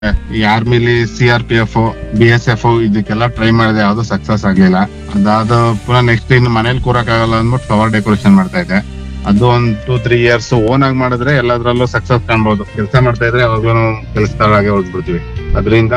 ಈ ಆರ್ಮಿಲಿ C R P F B S F ಇದಕ್ಕೆಲ್ಲ ಟ್ರೈ ಮಾಡಿದೆ ಯಾವ್ದು ಸಕ್ಸಸ್ ಆಗ್ಲಿಲ್ಲ ಅದಾದ ಪುನಃ ನೆಕ್ಸ್ಟ್ ಇನ್ನು ಮನೇಲಿ ಕೂರಕ್ಕಾಗಲ್ಲ ಅಂದ್ಬಿಟ್ಟು ಫ್ಲವರ್ ಡೆಕೋರೇಷನ್ ಮಾಡ್ತಾ ಇದ್ದೆ ಅದು ಒಂದ್ ಟೂ ತ್ರೀ ಇಯರ್ಸ್ ಓನ್ ಆಗಿ ಮಾಡಿದ್ರೆ ಎಲ್ಲದ್ರಲ್ಲೂ ಸಕ್ಸಸ್ ಕಾಣ್ಬೋದು ಕೆಲಸ ಮಾಡ್ತಾ ಇದ್ರೆ ಯಾವಾಗ್ಲೂ ಕೆಲಸದೊಳಗೆ ಉಳಿದ್ಬಿಡ್ತೀವಿ ಅದರಿಂದ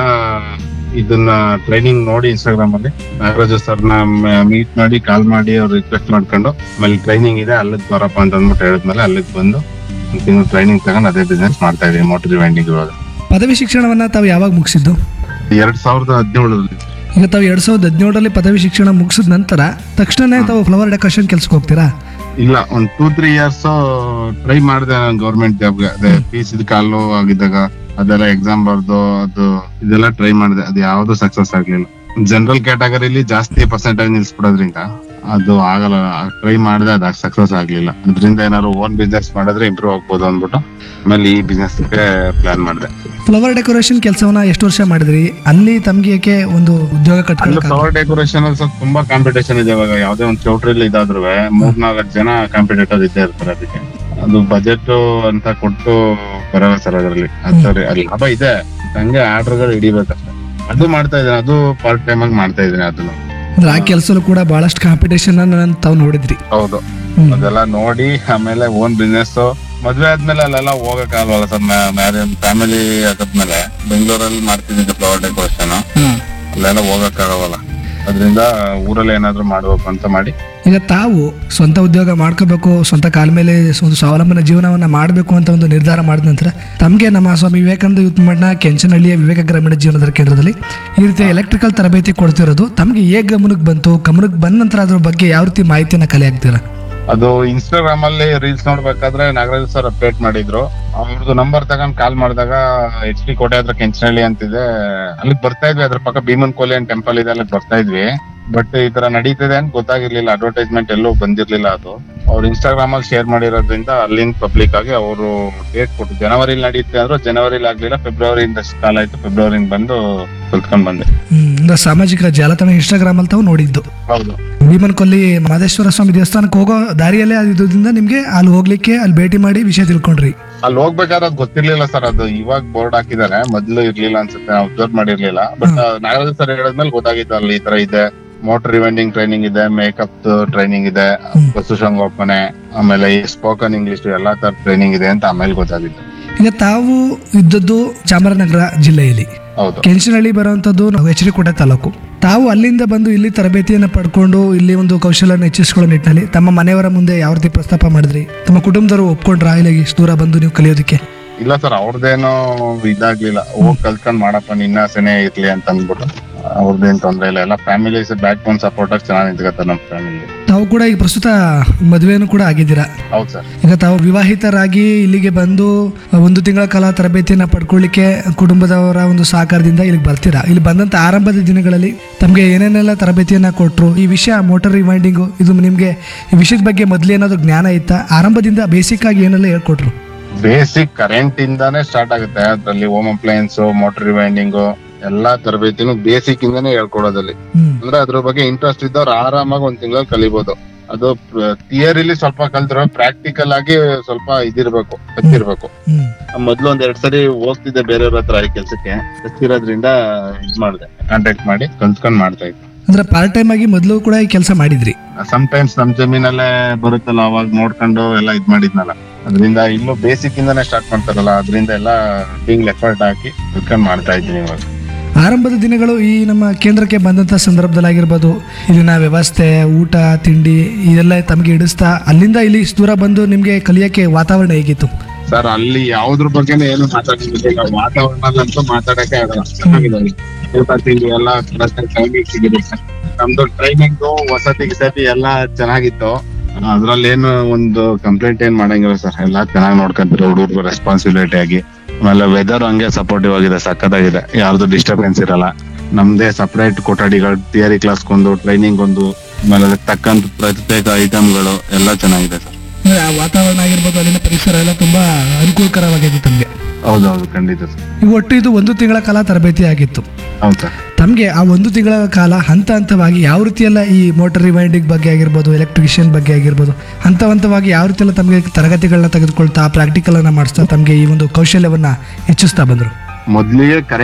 ಇದನ್ನ ಟ್ರೈನಿಂಗ್ ನೋಡಿ ಇನ್ಸ್ಟಾಗ್ರಾಮ್ ಅಲ್ಲಿ ನಾಗರಾಜು ಸರ್ನ ಮೀಟ್ ಮಾಡಿ ಕಾಲ್ ಮಾಡಿ ಅವ್ರು ರಿಕ್ವೆಸ್ಟ್ ಮಾಡ್ಕೊಂಡು ಆಮೇಲೆ ಟ್ರೈನಿಂಗ್ ಇದೆ ಅಲ್ಲಿದ್ ಬರಪ್ಪ ಅಂತ ಅಂದ್ಬಿಟ್ಟು ಹೇಳಿದ್ಮೇಲೆ ಅಲ್ಲಿದ್ ಬಂದು ಒಂದ್ ತಿಂಗಳು ಟ್ರೈನಿಂಗ್ ತಗೊಂಡು ಅದೇ ಬಿಸ್ನೆಸ್ ಮಾಡ್ತಾ ಇದೀವಿ ಮೋಟರ್ ವೆಂಡಿಂಗ್ ಇವಾಗ ಪದವಿ ಶಿಕ್ಷಣವನ್ನ ತಾವು ಯಾವಾಗ ಮುಗಿಸಿದ್ದು ಎರಡ್ ಸಾವಿರದ ಹದಿನೇಳರಲ್ಲಿ ಈಗ ತಾವು ಎರಡ್ ಸಾವಿರದ ಹದಿನೇಳರಲ್ಲಿ ಪದವಿ ಶಿಕ್ಷಣ ಮುಗಿಸಿದ ನಂತರ ತಕ್ಷಣನೇ ತಾವು ಫ್ಲವರ್ ಡೆಕೋರೇಷನ್ ಕೆಲ್ಸಕ್ಕೆ ಹೋಗ್ತೀರಾ ಇಲ್ಲ ಒಂದ್ ಟೂ ತ್ರೀ ಇಯರ್ಸ್ ಟ್ರೈ ಮಾಡಿದೆ ನಾನು ಗೌರ್ಮೆಂಟ್ ಜಾಬ್ಗೆ ಅದೇ ಫೀಸ್ ಕಾಲು ಆಗಿದ್ದಾಗ ಅದೆಲ್ಲ ಎಕ್ಸಾಮ್ ಬರ್ದು ಅದು ಇದೆಲ್ಲ ಟ್ರೈ ಮಾಡಿದೆ ಅದು ಯಾವ್ದು ಸಕ್ಸಸ್ ಆಗ್ಲಿಲ್ಲ ಜನರಲ್ ಕ್ಯಾಟಗರಿಲಿ ಜಾಸ್ತಿ ಪರ್ಸೆಂಟೇಜ್ ನಿಲ್ಸ್ಬಿಡೋದ್ರಿಂದ ಅದು ಆಗಲ್ಲ ಟ್ರೈ ಮಾಡಿದೆ ಅದ್ ಸಕ್ಸಸ್ ಆಗ್ಲಿಲ್ಲ ಅದರಿಂದ ಏನಾದ್ರು ಓನ್ ಬಿಸ್ನೆಸ್ ಮಾಡಿದ್ರೆ ಇಂಪ್ರೂವ್ ಆಗ್ಬೋದು ಅಂದ್ಬಿಟ್ಟು ಆಮೇಲೆ ಈ ಬಿಸ್ನೆಸ್ ಪ್ಲಾನ್ ಮಾಡಿದೆ ಫ್ಲವರ್ ಡೆಕೋರೇಷನ್ ಕೆಲಸವನ್ನ ಎಷ್ಟು ವರ್ಷ ಮಾಡಿದ್ರಿ ಅಲ್ಲಿ ತಮ್ಗೆ ಏಕೆ ಒಂದು ಉದ್ಯೋಗ ಅಲ್ಲಿ ಕಟ್ಕೊಳ್ಳೋಕೆ ಫ್ಲವರ್ ಡೆಕೋರೇಷನ್ ಅಲ್ಲಿ ಸ್ವಲ್ಪ ತುಂಬಾ ಕಾಂಪಿಟೇಷನ್ ಇದೆ ಇವಾಗ ಯಾವ್ದೇ ಒಂದು ಚೌಟ್ರಿಲಿ ಇದಾದ್ರು ಮೂರ್ ನಾಲ್ಕು ಜನ ಕಾಂಪಿಟೇಟರ್ ಇದ್ದೇ ಇರ್ತಾರೆ ಅದಕ್ಕೆ ಅದು ಬಜೆಟ್ ಅಂತ ಕೊಟ್ಟು ಬರಲ್ಲ ಸರ್ ಅದರಲ್ಲಿ ಅದ್ರಲ್ಲಿ ಅಲ್ಲಿ ಲಾಭ ಇದೆ ಹಂಗೆ ಆರ್ಡರ್ಗಳು ಹಿಡಿಬೇಕಷ್ಟೇ ಅದು ಮಾಡ್ತಾ ಇದ್ದೀನಿ ಅದು ಪಾರ್ಟ್ ಟೈಮ್ ಆಗಿ ಮಾಡ್ತಾ ಇದ್ದೀನಿ ಅದನ್ನು ಅಂದ್ರೆ ಆ ಕೆಲಸಲ್ಲೂ ಕೂಡ ಬಹಳಷ್ಟು ಕಾಂಪಿಟೇಷನ್ ಅನ್ನ ತಾವು ನೋಡಿದ್ರಿ ಹೌದು ಹ್ಮ್. ಅದೆಲ್ಲ ನೋಡಿ ಆಮೇಲೆ ಓನ್ ಬಿಸ್ನೆಸ್ ಮದ್ವೆ ಆದ್ಮೇಲೆ ಅಲ್ಲೆಲ್ಲ ಹೋಗಕ್ ಆಗಲ್ಲ ಸರ್ ಮ್ಯಾರೇಜ್ ಫ್ಯಾಮಿಲಿ ಆದದ್ಮೇಲೆ ಬೆಂಗಳೂರಲ್ಲಿ ಮಾಡ್ತಿದ್ದೆ ಫ್ಲವರ್ ಡೆಕೋರೇಷನ್ ಅಲ್ಲೆಲ್ಲ ಹೋಗಕ್ ಆಗಲ್ಲ ಅದರಿಂದ ಊರಲ್ಲಿ ಏನಾದ್ರು ಮಾಡ್ಬೇಕು ಅಂತ ಮಾಡಿ ಈಗ ತಾವು ಸ್ವಂತ ಉದ್ಯೋಗ ಮಾಡ್ಕೋಬೇಕು ಸ್ವಂತ ಕಾಲ ಮೇಲೆ ಒಂದು ಸ್ವಾವಲಂಬನ ಜೀವನವನ್ನ ಮಾಡಬೇಕು ಅಂತ ಒಂದು ನಿರ್ಧಾರ ಮಾಡಿದ ನಂತರ ತಮಗೆ ನಮ್ಮ ಸ್ವಾಮಿ ವಿವೇಕಾನಂದ ಯೂತ್ ಮಠನ ಕೆಂಚನಹಳ್ಳಿಯ ವಿವೇಕ ಗ್ರಾಮೀಣ ಜೀವನದ ಕೇಂದ್ರದಲ್ಲಿ ಈ ರೀತಿ ಎಲೆಕ್ಟ್ರಿಕಲ್ ತರಬೇತಿ ಕೊಡ್ತಿರೋದು ತಮಗೆ ಹೇಗೆ ಗಮನಕ್ಕೆ ಬಂತು ಗಮನಕ್ಕೆ ಬಂದ ನಂತರ ಅದ್ರ ಬಗ್ಗೆ ಯಾವ ರೀತಿ ಮಾಹಿತಿಯನ್ನ ಕಲೆ ಆಗ್ತೀರಾ ಅದು ಇನ್ಸ್ಟಾಗ್ರಾಮ್ ಅಲ್ಲಿ ರೀಲ್ಸ್ ನೋಡ್ಬೇಕಾದ್ರೆ ನಾಗರಾಜ್ ಸರ್ ಅಪ್ಡೇಟ್ ಮಾಡಿದ್ರು ಅವ್ರದ್ದು ನಂಬರ್ ತಗೊಂಡ್ ಕಾಲ್ ಮಾಡಿದಾಗ ಎಚ್ ಡಿ ಕೋಟೆ ಹತ್ರ ಕೆಂಚನಹಳ್ಳಿ ಅಂತಿದೆ ಅಲ್ಲಿಗೆ ಬರ್ತಾ ಇದ್ವಿ ಅದ್ರ ಪಕ್ಕ ಭೀಮನ್ ಕೋಲಿ ಅಂತ ಟೆಂಪಲ್ ಇದೆ ಅಲ್ಲಿಗೆ ಬರ್ತಾ ಇದ್ವಿ ಬಟ್ ಈ ತರ ನಡೀತಿದೆ ಅಂತ ಗೊತ್ತಾಗಿರ್ಲಿಲ್ಲ ಅಡ್ವರ್ಟೈಸ್ಮೆಂಟ್ ಎಲ್ಲೂ ಬಂದಿರ್ಲಿಲ್ಲ ಅದು ಅವ್ರು ಇನ್ಸ್ಟಾಗ್ರಾಮ್ ಅಲ್ಲಿ ಶೇರ್ ಮಾಡಿರೋದ್ರಿಂದ ಅಲ್ಲಿಂದ ಪಬ್ಲಿಕ್ ಆಗಿ ಅವರು ಡೇಟ್ ಕೊಟ್ಟು ಜನವರಿಲಿ ನಡೆಯುತ್ತೆ ಅಂದ್ರು ಜನವರಿಲಿ ಆಗ್ಲಿಲ್ಲ ಫೆಬ್ರವರಿಯಿಂದ ಕಾಲ ಆಯ್ತು ಫೆಬ್ರವರಿಯಿಂದ ಬಂದು ಕಲ್ತ್ಕೊಂಡ್ ಬಂದೆ ಹ್ಮ್ ಅಂದ್ರೆ ಸಾಮಾಜಿಕ ಜಾಲತಾಣ ಇನ್ಸ್ಟಾಗ್ರಾಮ್ ಅಲ್ಲಿ ತಾವು ನೋಡಿದ್ದು ಹೌದು ಭೀಮನ್ ಕೊಲ್ಲಿ ಮಹದೇಶ್ವರ ಸ್ವಾಮಿ ದೇವಸ್ಥಾನಕ್ಕೆ ಹೋಗೋ ದಾರಿಯಲ್ಲೇ ಇದ್ರಿಂದ ನಿಮ್ಗೆ ಅಲ್ಲಿ ಹೋಗ್ಲಿಕ್ಕೆ ಅಲ್ಲಿ ಭೇಟಿ ಮಾಡಿ ವಿಷಯ ತಿಳ್ಕೊಂಡ್ರಿ ಅಲ್ಲಿ ಹೋಗ್ಬೇಕಾದ್ರೆ ಅದ್ ಗೊತ್ತಿರ್ಲಿಲ್ಲ ಸರ್ ಅದು ಇವಾಗ ಬೋರ್ಡ್ ಹಾಕಿದ್ದಾರೆ ಮೊದ್ಲು ಇರ್ಲಿಲ್ಲ ಅನ್ಸುತ್ತೆ ಅಬ್ಸರ್ವ್ ಮಾಡಿರ್ಲಿಲ್ಲ ಬಟ್ ನಾಗರಾಜ ಸರ್ ಹೇಳಿದ್ಮೇಲೆ ಗೊತ್ತಾಗಿತ್ತು ಅಲ್ಲಿ ಈ ತರ ಇದೆ ಮೋಟರ್ ರಿವೆಂಡಿಂಗ್ ಟ್ರೈನಿಂಗ್ ಇದೆ ಮೇಕಪ್ ಟ್ರೈನಿಂಗ್ ಇದೆ ಹ್ಮ್. ಪಶುಸಂಗೋಪನೆ ಆಮೇಲೆ ಸ್ಪೋಕನ್ ಇಂಗ್ಲಿಷ್ ಎಲ್ಲಾ ತರ ಟ್ರೈನಿಂಗ್ ಇದೆ ಅಂತ ಆಮೇಲೆ ಗೊತ್ತಾಗಿತ್ತು ಈಗ ತಾವು ಇದ್ದದ್ದು ಚಾಮರಾಜನಗರ ಜಿಲ್ಲೆಯಲ್ಲಿ ಹೌದು ಕೆಂಚನಹಳ್ಳಿ ಬರುವಂತದ್ದು ಎಚ್ ಡಿ ಕೋಟೆ ತಾಲೂಕು ತಾವು ಅಲ್ಲಿಂದ ಬಂದು ಇಲ್ಲಿ ತರಬೇತಿಯನ್ನು ಪಡ್ಕೊಂಡು ಇಲ್ಲಿ ಒಂದು ಕೌಶಲ್ಯನ ಹೆಚ್ಚಿಸ್ಕೊಳ್ಳೋ ನಿಟ್ಟಿನಲ್ಲಿ ತಮ್ಮ ಮನೆಯವರ ಮುಂದೆ ಯಾವ ರೀತಿ ಪ್ರಸ್ತಾಪ ಮಾಡಿದ್ರಿ ತಮ್ಮ ಕುಟುಂಬದವರು ಒಪ್ಕೊಂಡ್ರ ಇಲ್ಲಿ ಇಷ್ಟು ದೂರ ಬಂದು ನೀವು ಕಲಿಯೋದಕ್ಕೆ ಇಲ್ಲ ಸರ್ ಅವ್ರದ್ದೇನೋ ಇದಾಗ್ಲಿಲ್ಲ ಹೋಗ್ ಕಲ್ತ್ಕೊಂಡ್ ಮಾಡಪ್ಪ ನಿನ್ನ ಆಸೆನೆ ಇರ್ಲಿ ಅಂತ ಅಂದ್ಬಿಟ್ಟು ಅವ್ರದ್ದೇನ್ ತೊಂದ್ರೆ ಇಲ್ಲ ಎಲ್ಲ ಫ್ಯಾಮಿಲಿ ಬ್ಯಾಕ್ ಬೋನ್ ಸಪೋರ್ಟ್ ಆಗಿ ಚೆನ್ನಾಗಿ ನಿಂತ್ಕೊತಾರೆ ನಮ್ಮ ಫ್ಯಾಮಿಲಿ ತಾವು ಕೂಡ ಈಗ ಪ್ರಸ್ತುತ ಮದುವೆನೂ ಕೂಡ ಆಗಿದ್ದೀರಾ ಹೌದು ಸರ್ ಈಗ ತಾವು ವಿವಾಹಿತರಾಗಿ ಇಲ್ಲಿಗೆ ಬಂದು ಒಂದು ತಿಂಗಳ ಕಾಲ ತರಬೇತಿಯನ್ನ ಪಡ್ಕೊಳ್ಳಿಕ್ಕೆ ಕುಟುಂಬದವರ ಒಂದು ಸಹಕಾರದಿಂದ ಇಲ್ಲಿಗೆ ಬರ್ತೀರಾ ಇಲ್ಲಿ ಬಂದಂತ ಆರಂಭದ ದಿನಗಳಲ್ಲಿ ತಮಗೆ ಏನೇನೆಲ್ಲ ತರಬೇತಿಯನ್ನ ಕೊಟ್ಟರು ಈ ವಿಷಯ ಮೋಟರ್ ರಿವೈಂಡಿಂಗು ಇದು ನಿಮಗೆ ಈ ವಿಷಯದ ಬಗ್ಗೆ ಮೊದಲು ಏನಾದ್ರು ಜ್ಞಾನ ಇತ್ತಾ ಆರಂಭದಿಂದ ಬೇಸಿಕ್ ಆಗಿ ಏನೆಲ್ಲ ಹೇಳ್ಕೊಟ್ರು ಬೇಸಿಕ್ ಕರೆಂಟ್ ಇಂದಾನೇ ಸ್ಟಾರ್ಟ್ ಆಗುತ್ತೆ ಅದ್ರಲ್ಲಿ ಹೋಮ್ ಅಪ್ಲಯನ್ಸ್ ಮೋಟರ್ ರಿವೈಂಡಿಂಗ್ ಎಲ್ಲಾ ತರಬೇತಿನೂ ಬೇಸಿಕ್ ಇಂದಾನೇ ಹೇಳ್ಕೊಡೋದಲ್ಲಿ ಹ್ಮ್ ಅಂದ್ರೆ ಅದ್ರ ಬಗ್ಗೆ ಇಂಟ್ರೆಸ್ಟ್ ಇದ್ದವ್ರು ಆರಾಮಾಗಿ ಒಂದ್ ತಿಂಗಳಲ್ಲಿ ಕಲಿಬಹುದು ಅದು ಥಿಯರಿಲಿ ಸ್ವಲ್ಪ ಕಲ್ತ್ರೆ ಪ್ರಾಕ್ಟಿಕಲ್ ಆಗಿ ಸ್ವಲ್ಪ ಇದಿರ್ಬೇಕು ಗೊತ್ತಿರ್ಬೇಕು ಹ್ಮ್ ಮೊದ್ಲು ಒಂದ್ ಎರಡ್ ಸರಿ ಹೋಗ್ತಿದ್ದೆ ಬೇರೆಯವ್ರ ಹತ್ರ ಈ ಕೆಲ್ಸಕ್ಕೆ ಗೊತ್ತಿರೋದ್ರಿಂದ ಇದ್ ಮಾಡಿದೆ ಕಾಂಟ್ಯಾಕ್ಟ್ ಮಾಡಿ ಕಲ್ತ್ಕೊಂಡ್ ಮಾಡ್ತಾ ಇದ್ದೆ ಅಂದ್ರೆ ಪಾರ್ಟ್ ಟೈಮ್ ಆಗಿ ಮೊದಲು ಕೂಡ ಈ ಕೆಲಸ ಮಾಡಿದ್ರಿ ಸಮ್ ಟೈಮ್ಸ್ ನಮ್ ಜಮೀನಲ್ಲೇ ಬರುತ್ತಲ್ಲ ಅವಾಗ ನೋಡ್ಕೊಂಡು ಎಲ್ಲ ಇದ್ ಮಾಡಿದ್ನಲ್ಲ ಅದರಿಂದ ಇಲ್ಲೂ ಬೇಸಿಕ್ ಇಂದಾನೇ ಸ್ಟಾರ್ಟ್ ಮಾಡ್ತಾರಲ್ಲ ಅದರಿಂದ ಎಲ್ಲ ಬಿಂಗ್ ಎಫರ್ಟ್ ಹಾಕಿ ಕಲ್ತ್ಕೊಂಡ್ ಮಾಡ್ತಾ ಇದ್ದೀನಿ ಇವಾಗ ಆರಂಭದ ದಿನಗಳು ಈ ನಮ್ಮ ಕೇಂದ್ರಕ್ಕೆ ಬಂದಂಥ ಸಂದರ್ಭದಲ್ಲಾಗಿರ್ಬೋದು ಇಲ್ಲಿನ ವ್ಯವಸ್ಥೆ ಊಟ ತಿಂಡಿ ಇದೆಲ್ಲ ತಮಗೆ ಹಿಡಿಸ್ತಾ ಅಲ್ಲಿಂದ ಇಲ್ಲಿ ಇಷ್ಟು ದೂರ ಬಂದು ನಿಮಗೆ ಕಲಿಯೋಕ್ಕೆ ವಾತಾವರಣ ಹೇಗಿತ್ತು ಸರ್ ಅಲ್ಲಿ ಯಾವ್ದ್ರ ಬಗ್ಗೆನೂ ಏನು ಮಾತಾಡ್ತಿರ್ಲಿಲ್ಲ ವಾತಾವರಣದಂತೂ ಮಾತಾಡಕ್ಕೆ ಆಗಲ್ಲ ಚೆನ್ನಾಗಿದೆ ಅಲ್ಲಿ. ಊಟ ತಿಂಡಿ ಎಲ್ಲ ಟೈಮಿಂಗ್ ಸಿಗಿದೆ ಸರ್ ನಮ್ದು ಟ್ರೈನಿಂಗ್ ವಸತಿ ಗಿಸತಿ ಎಲ್ಲ ಚೆನ್ನಾಗಿತ್ತು ಅದ್ರಲ್ಲಿ ಏನು ಒಂದು ಕಂಪ್ಲೇಂಟ್ ಏನ್ ಮಾಡಂಗಿಲ್ಲ ಸರ್ ಎಲ್ಲ ಚೆನ್ನಾಗಿ ನೋಡ್ಕೊಂತಾರೆ ಹುಡುಗರು ರೆಸ್ಪಾನ್ಸಿಬಿಲಿಟಿ ಆಗಿ ಆಮೇಲೆ ವೆದರ್ ಹಂಗೆ ಸಪೋರ್ಟಿವ್ ಆಗಿದೆ ಸಕ್ಕತ್ತಾಗಿದೆ ಯಾವ್ದು ಡಿಸ್ಟರ್ಬೆನ್ಸ್ ಇರಲ್ಲ ನಮ್ದೇ ಸಪರೇಟ್ ಕೊಠಡಿಗಳು ಥಿಯರಿ ಕ್ಲಾಸ್ಗೊಂದು ಟ್ರೈನಿಂಗ್ ಒಂದು ಆಮೇಲೆ ಅದಕ್ಕೆ ತಕ್ಕಂತ ಪ್ರತ್ಯೇಕ ಐಟಮ್ಗಳು ಎಲ್ಲ ಚೆನ್ನಾಗಿದೆ ಸರ್ ಅಂದ್ರೆ ಆ ವಾತಾವರಣ ಆಗಿರ್ಬೋದು ಅಲ್ಲಿನ ಪರಿಸರ ಎಲ್ಲ ತುಂಬಾ ಅನುಕೂಲಕರವಾಗಿದೆ ತಮಗೆ ಹೌದೌದು ಖಂಡಿತ ಸರ್ ಈಗ ಒಟ್ಟು ಇದು ಒಂದು ತಿಂಗಳ ಕಾಲ ತರಬೇತಿ ಆಗಿತ್ತು ಹೌದು ಸರ್ ತಮಗೆ ಆ ಒಂದು ತಿಂಗಳ ಕಾಲ ಹಂತ ಹಂತವಾಗಿ ಯಾವ ರೀತಿಯೆಲ್ಲ ಈ ಮೋಟರ್ ರಿವೈಂಡಿಂಗ್ ಬಗ್ಗೆ ಆಗಿರ್ಬೋದು ಎಲೆಕ್ಟ್ರಿಷಿಯನ್ ಬಗ್ಗೆ ಆಗಿರ್ಬೋದು ಹಂತ ಹಂತವಾಗಿ ಯಾವ ರೀತಿಯೆಲ್ಲ ತಮಗೆ ತರಗತಿಗಳನ್ನ ತೆಗೆದುಕೊಳ್ತಾ ಪ್ರಾಕ್ಟಿಕಲ್ ಅನ್ನ ಮಾಡಿಸ್ತಾ ತಮಗೆ ಈ ಒಂದು ಕೌಶಲ್ಯವನ್ನ ಹೆಚ್ಚಿಸ್ತಾ ಬಂದರು ಮೊದ್ಲಿಗೆ